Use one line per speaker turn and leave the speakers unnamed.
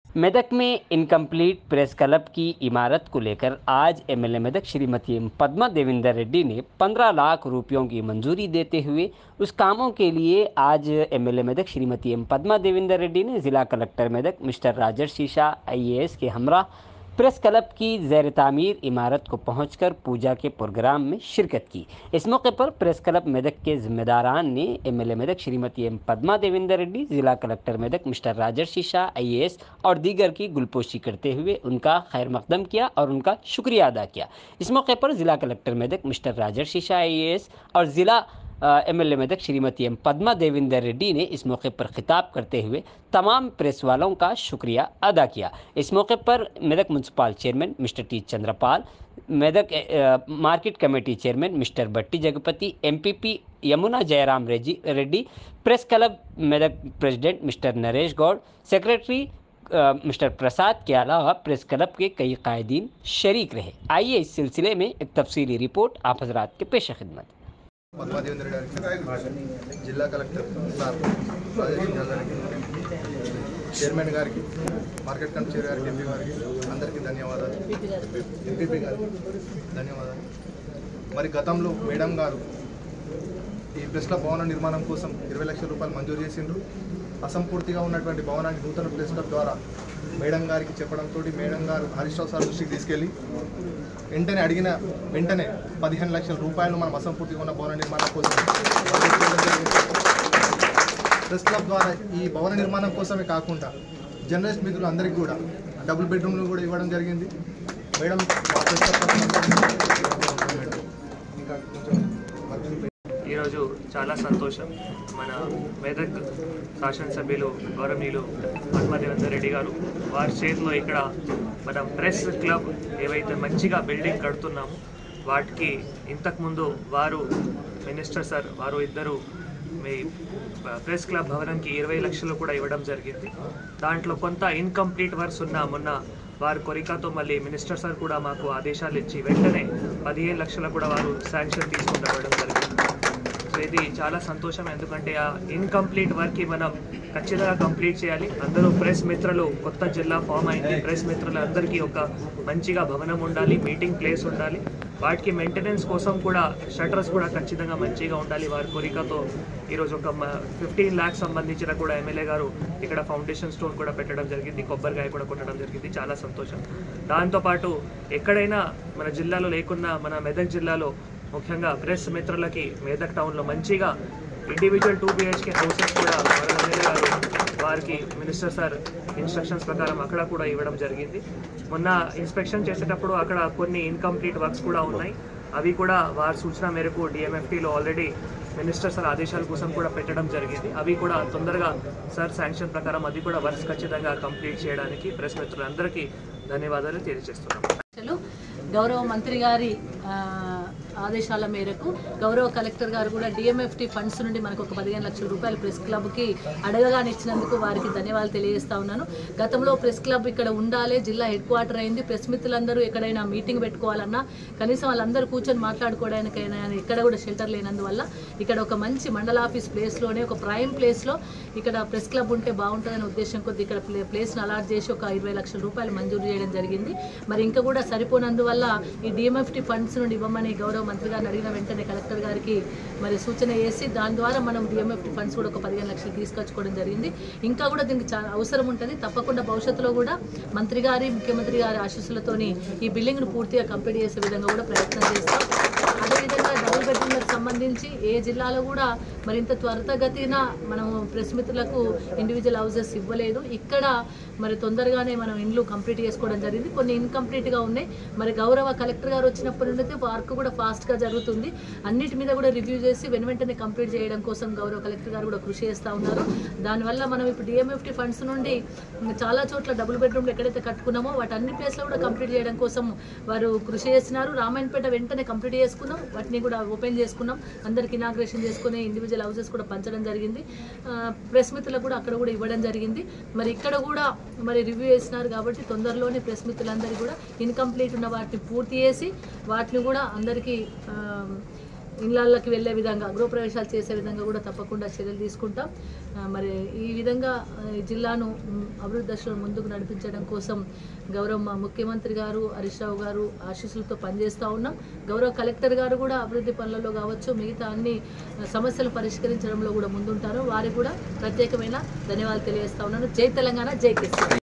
मेदक में incomplete press club की इमारत को लेकर आज एमएलए मेदक श्रीमती एम पद्मा देवेंद्र रेड्डी ने 15 लाख रुपयों की मंजूरी देते हुए उस कामों के लिए आज एमएलए मेदक श्रीमती एम पद्मा देवेंद्र रेड्डी ने जिला collector Medak mister Rajarshi Shah IAS के हमरा प्रेस क्लब की जैर तामीर इमारत को पहुंचकर पूजा के प्रोग्राम में शिरकत की इस मौके पर प्रेस क्लब मेदक के जिम्मेदारान ने एमएलए मेदक श्रीमती एम पद्मा देवेंद्र रेड्डी जिला collector Medak mister Rajarshi Shah IAS और दीगर की गुलपोशी करते हुए उनका खैर मकदम किया और उनका शुक्रिया अदा किया इस मौके पर जिला collector Medak mister Rajarshi Shah IAS और जिला एमएलए मेदक श्रीमती एम पद्मा देवेंद्र रेड्डी ने इस मौके पर खिताब करते हुए तमाम प्रेस वालों का शुक्रिया अदा किया इस मौके पर Medak municipal chairman mister T Chandrapal Medak अ, market committee chairman mister Bhatti Jagapathi MPP Yamuna Jayaram रेजी Reddy press club Medak president mister Naresh Goud secretary अ, मिस्टर प्रसाद के अलावा प्रेस क्लब के कई कायदीन शरीक रहे आइए इस सिलसिले में एक तफसीली रिपोर्ट आप हजरात के पेश खिदमत
పద్మాదేవేంద్ర గారికి జిల్లా కలెక్టర్ సార్ రాజేష్ గారికి చైర్మన్ గారికి మార్కెట్ కమిటీ చైర్ గారికి ఎంపీ గారికి అందరికీ ధన్యవాదాలు ఎంపీపీ గారికి ధన్యవాదాలు మరి గతంలో మేడం గారు ఈ ప్రెస్ క్లబ్ భవన నిర్మాణం కోసం ఇరవై లక్షల రూపాయలు మంజూరు చేసిండ్రు అసంపూర్తిగా ఉన్నటువంటి భవనానికి నూతన ప్రెస్ క్లబ్ ద్వారా మేడం గారికి చెప్పడంతో మేడం గారు హరీష్ రావు సార్ దృష్టికి తీసుకెళ్ళి వెంటనే అడిగిన వెంటనే పదిహేను లక్షల రూపాయలు మనం అసంపూర్తిగా ఉన్న భవన నిర్మాణం కోసం ప్రెస్ క్లబ్ ద్వారా ఈ భవన నిర్మాణం కోసమే కాకుండా జర్నలిస్ట్ మిత్రులు అందరికీ కూడా డబుల్ బెడ్రూమ్లు కూడా ఇవ్వడం జరిగింది మేడం మా ప్రెస్ క్లబ్ తరఫున మేడం ఇంకా కొంచెం వర్క్
ఈరోజు చాలా సంతోషం మన మెదక్ శాసనసభ్యులు గౌరవనీయులు పద్మదేవేందర్ రెడ్డి గారు వారి చేతిలో ఇక్కడ మన ప్రెస్ క్లబ్ ఏవైతే మంచిగా బిల్డింగ్ కడుతున్నామో వాటికి ఇంతకుముందు వారు మినిస్టర్ సార్ వారు ఇద్దరు మీ ప్రెస్ క్లబ్ భవనంకి ఇరవై లక్షలు కూడా ఇవ్వడం జరిగింది దాంట్లో కొంత ఇన్కంప్లీట్ వర్క్స్ ఉన్న మొన్న వారు కొరికాతో మళ్ళీ మినిస్టర్ సార్ కూడా మాకు ఆదేశాలు ఇచ్చి వెంటనే పదిహేను లక్షలు కూడా వారు శాంక్షన్ తీసుకుని రావడం జరిగింది సో ఇది చాలా సంతోషం ఎందుకంటే ఆ ఇన్కంప్లీట్ వర్క్కి మనం ఖచ్చితంగా కంప్లీట్ చేయాలి అందరూ ప్రెస్ మిత్రులు కొత్త జిల్లా ఫామ్ అయింది ప్రెస్ మిత్రులు అందరికీ ఒక మంచిగా భవనం ఉండాలి మీటింగ్ ప్లేస్ ఉండాలి వాటికి మెయింటెనెన్స్ కోసం కూడా షటర్స్ కూడా ఖచ్చితంగా మంచిగా ఉండాలి వారి కోరికతో ఈరోజు ఒక ఫిఫ్టీన్ ల్యాక్స్ సంబంధించిన కూడా ఎమ్మెల్యే గారు ఇక్కడ ఫౌండేషన్ స్టోన్ కూడా పెట్టడం జరిగింది కొబ్బరికాయ కూడా కొట్టడం జరిగింది చాలా సంతోషం దాంతోపాటు ఎక్కడైనా మన జిల్లాలో లేకున్నా మన మెదక్ జిల్లాలో ముఖ్యంగా ప్రెస్ మిత్రులకి మేదక్ టౌన్లో మంచిగా ఇండివిజువల్ టూ బిహెచ్కే హౌసెస్ కూడా మన ఎమ్మెల్యే గారు వారికి మినిస్టర్ సార్ ఇన్స్ట్రక్షన్స్ ప్రకారం అక్కడ కూడా ఇవ్వడం జరిగింది మొన్న ఇన్స్పెక్షన్ చేసేటప్పుడు అక్కడ కొన్ని ఇన్కంప్లీట్ వర్క్స్ కూడా ఉన్నాయి అవి కూడా వారి సూచన మేరకు డిఎంఎఫ్టీలో ఆల్రెడీ మినిస్టర్ సార్ ఆదేశాల కోసం కూడా పెట్టడం జరిగింది అవి కూడా తొందరగా సార్ శాంక్షన్ ప్రకారం అది కూడా వర్క్స్ ఖచ్చితంగా కంప్లీట్ చేయడానికి ప్రెస్ మిత్రులందరికీ ధన్యవాదాలు తెలియజేస్తున్నాం
అసలు గౌరవ మంత్రి గారి ఆ, ఆదేశాల మేరకు గౌరవ కలెక్టర్ గారు కూడా డిఎంఎఫ్టి ఫండ్స్ నుండి మనకు ఒక పదిహేను లక్షల రూపాయలు ప్రెస్ క్లబ్కి అడగగానే ఇచ్చినందుకు వారికి ధన్యవాదాలు తెలియజేస్తా ఉన్నాను గతంలో ప్రెస్ క్లబ్ ఇక్కడ ఉండాలి జిల్లా హెడ్ క్వార్టర్ అయింది ప్రెస్ మిత్రులందరూ ఎక్కడైనా మీటింగ్ పెట్టుకోవాలన్నా కనీసం వాళ్ళందరూ కూర్చొని మాట్లాడుకోవడానికైనా ఇక్కడ కూడా షెల్టర్ లేనందువల్ల ఇక్కడ ఒక మంచి మండల ఆఫీస్ ప్లేస్లోనే ఒక ప్రైమ్ ప్లేస్లో ఇక్కడ ప్రెస్ క్లబ్ ఉంటే బాగుంటుందనే ఉద్దేశం కొద్ది ఇక్కడ ప్లే ప్లేస్ను అలాట్ చేసి ఒక ఇరవై లక్షల రూపాయలు మంజూరు చేయడం జరిగింది మరి ఇంకా కూడా సరిపోనందువల్ల ఈ డిఎంఎఫ్టీ ఫండ్స్ నుండి ఇవ్వమని గౌరవ మంత్రి గారిని అడిగిన వెంటనే కలెక్టర్ గారికి మరి సూచన చేసి దాని ద్వారా మనం డిఎంఎఫ్టీ ఫండ్స్ కూడా ఒక పదిహేను లక్షలు తీసుకొచ్చుకోవడం జరిగింది ఇంకా కూడా దీనికి చాలా అవసరం ఉంటుంది తప్పకుండా భవిష్యత్తులో కూడా మంత్రి గారి ముఖ్యమంత్రి గారి ఆశీస్సులతోని ఈ బిల్డింగ్ను పూర్తిగా కంప్లీట్ చేసే విధంగా కూడా ప్రయత్నం చేస్తాం అదేవిధంగా డబుల్ బెడ్రూమ్లకు సంబంధించి ఏ జిల్లాలో కూడా మరింత త్వరితగతిన మనం ప్రెస్ మిత్రులకు ఇండివిజువల్ హౌసెస్ ఇవ్వలేదు ఇక్కడ మరి తొందరగానే మనం ఇండ్లు కంప్లీట్ చేసుకోవడం జరిగింది కొన్ని ఇన్కంప్లీట్గా ఉన్నాయి మరి గౌరవ కలెక్టర్ గారు వచ్చినప్పటి నుండి వర్క్ కూడా ఫాస్ట్గా జరుగుతుంది అన్నిటి మీద కూడా రివ్యూ చేసి వెను వెంటనే కంప్లీట్ చేయడం కోసం గౌరవ కలెక్టర్ గారు కూడా కృషి చేస్తూ ఉన్నారు దానివల్ల మనం ఇప్పుడు డిఎంఎఫ్టీ ఫండ్స్ నుండి చాలా చోట్ల డబుల్ బెడ్రూమ్లు ఎక్కడైతే కట్టుకున్నామో వాటి అన్ని ప్లేస్లో కూడా కంప్లీట్ చేయడం కోసం వారు కృషి చేస్తున్నారు రామాయణపేట వెంటనే కంప్లీట్ చేసుకున్నాం వాటిని కూడా ఓపెన్ చేసుకున్నాం అందరికి ఇనాగ్రేషన్ చేసుకుని ఇండివిజువల్ హౌసెస్ కూడా పంచడం జరిగింది ఆ, ప్రెస్ మిత్రులకు కూడా అక్కడ కూడా ఇవ్వడం జరిగింది మరి ఇక్కడ కూడా మరి రివ్యూ చేసినారు కాబట్టి తొందరలోనే ప్రెస్ మిత్రులందరికీ కూడా ఇన్కంప్లీట్ ఉన్న వాటిని పూర్తి చేసి వాటిని కూడా అందరికీ ఆ, ఇళ్ళకి వెళ్ళే విధంగా గృహప్రవేశాలు చేసే విధంగా కూడా తప్పకుండా చర్యలు తీసుకుంటాం ఆ, మరి ఈ విధంగా ఆ, ఈ జిల్లాను మ్, అభివృద్ధి దశలో ముందుకు నడిపించడం కోసం గౌరవ మా ముఖ్యమంత్రి గారు హరీష్ రావు గారు ఆశీస్సులతో పనిచేస్తూ ఉన్నాం గౌరవ కలెక్టర్ గారు కూడా అభివృద్ధి పనులలో కావచ్చు మిగతా అన్ని ఆ, సమస్యలు పరిష్కరించడంలో కూడా ముందుంటారు వారికి కూడా ప్రత్యేకమైన ధన్యవాదాలు తెలియజేస్తా ఉన్నాను జై తెలంగాణ జై కేసీఆర్